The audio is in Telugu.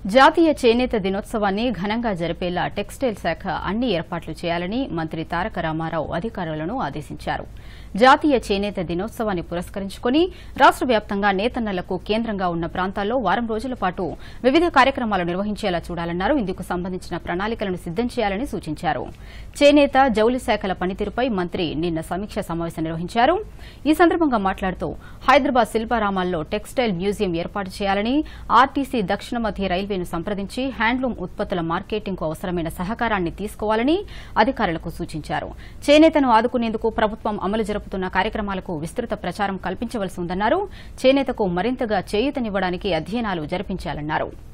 జాతీయ చేనేత దినోత్సవాన్ని ఘనంగా జరిపేలా టెక్స్టైల్ శాఖ అన్ని ఏర్పాట్లు చేయాలని మంత్రి తారక రామారావు అధికారులను ఆదేశించారు జాతీయ చేనేత దినోత్సవాన్ని పురస్కరించుకుని రాష్ట వ్యాప్తంగా నేతన్నలకు కేంద్రంగా ఉన్న ప్రాంతాల్లో వారం రోజుల పాటు వివిధ కార్యక్రమాలు నిర్వహించేలా చూడాలన్నారు ఇందుకు సంబంధించిన ప్రణాళికలను సిద్దం చేయాలని సూచించారు చేనేత జౌళి శాఖల పనితీరుపై మంత్రి నిన్న సమీక్ష సమావేశం నిర్వహించారు ఈ సందర్భంగా మాట్లాడుతూ హైదరాబాద్ శిల్పారామాల్లో టెక్స్టైల్ మ్యూజియం ఏర్పాటు చేయాలని ఆర్టీసీ దక్షిణ మధ్య రైల్వేను సంప్రదించి హ్యాండ్లూమ్ ఉత్పత్తుల మార్కెటింగ్కు అవసరమైన సహకారాన్ని తీసుకోవాలని అధికారులకు సూచించారు చేనేతను ఆదుకునేందుకు ప్రభుత్వం అమలు జరుపుతున్న కార్యక్రమాలకు విస్తృత ప్రచారం కల్పించవలసి ఉందన్నారు చేనేతకు మరింతగా చేయూతనివ్వడానికి అధ్యయనాలు జరిపించాలన్నారు